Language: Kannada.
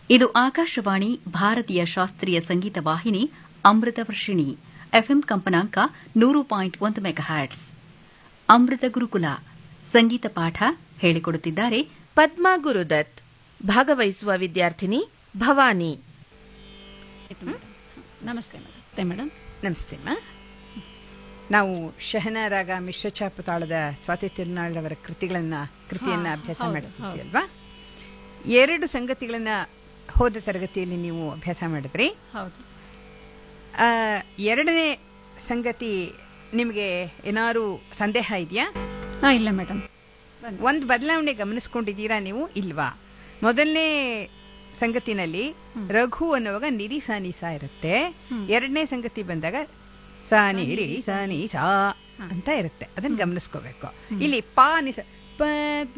ಇದು ಆಕಾಶವಾಣಿ ಭಾರತೀಯ ಶಾಸ್ತ್ರೀಯ ಸಂಗೀತ ವಾಹಿನಿ ಅಮೃತ ವರ್ಷಿಣಿ ಎಫ್ಎಂ ಕಂಪನಾಂಕ ನೂರು ಪಾಯಿಂಟ್ ಒಂದು ಮೆಗಾಹ್ಯಾಟ್ಸ್ ಅಮೃತ ಗುರುಕುಲ ಸಂಗೀತ ಪಾಠ ಹೇಳಿಕೊಡುತ್ತಿದ್ದಾರೆ ಪದ್ಮಾ ಗುರುದತ್ ಭಾಗವಹಿಸುವ ವಿದ್ಯಾರ್ಥಿನಿ ಭವಾನಿ ನಮಸ್ತೆ ಮೇಡಮ್ ಮೇಡಮ್ ನಮಸ್ತೆ ಅಮ್ಮ ನಾವು ಶಹನ ರಾಗ ಮಿಶ್ರಚಾಪ ತಾಳದ ಸ್ವಾತಿ ತಿರುನಾಳವರ ಕೃತಿಗಳನ್ನ ಕೃತಿಯನ್ನ ಹಾ, ಅಭ್ಯಾಸ ಹೌದು, ಮಾಡ್ತಿದ್ವಿ ಅಲ್ವಾ ಎರಡು ಸಂಗತಿಗಳನ್ನ ಹೋದ ತರಗತಿಯಲ್ಲಿ ನೀವು ಅಭ್ಯಾಸ ಮಾಡಿದ್ರಿ ಹೌದು ಆ, ಎರಡನೇ ಸಂಗತಿ ನಿಮಗೆ ಏನಾದ್ರು ಸಂದೇಹ ಇದೆಯಾ ಹಾ ಇಲ್ಲ ಮೇಡಮ್ ಒಂದು ಬದಲಾವಣೆ ಗಮನಿಸ್ಕೊಂಡಿದ್ದೀರಾ ನೀವು ಇಲ್ವಾ ಮೊದಲನೇ ಸಂಗತಿನಲ್ಲಿ ರಘು ಅನ್ನುವಾಗ ನಿರಿ ಸಾನಿ ಸಾ ಇರುತ್ತೆ ಎರಡನೇ ಸಂಗತಿ ಬಂದಾಗ ಸಾನಿ ರಿ ಸಾನಿ ಸಾ ಅಂತ ಇರುತ್ತೆ ಅದನ್ನ ಗಮನಿಸ್ಕೋಬೇಕು ಇಲ್ಲಿ ಪಾ ನಿಸ ಪ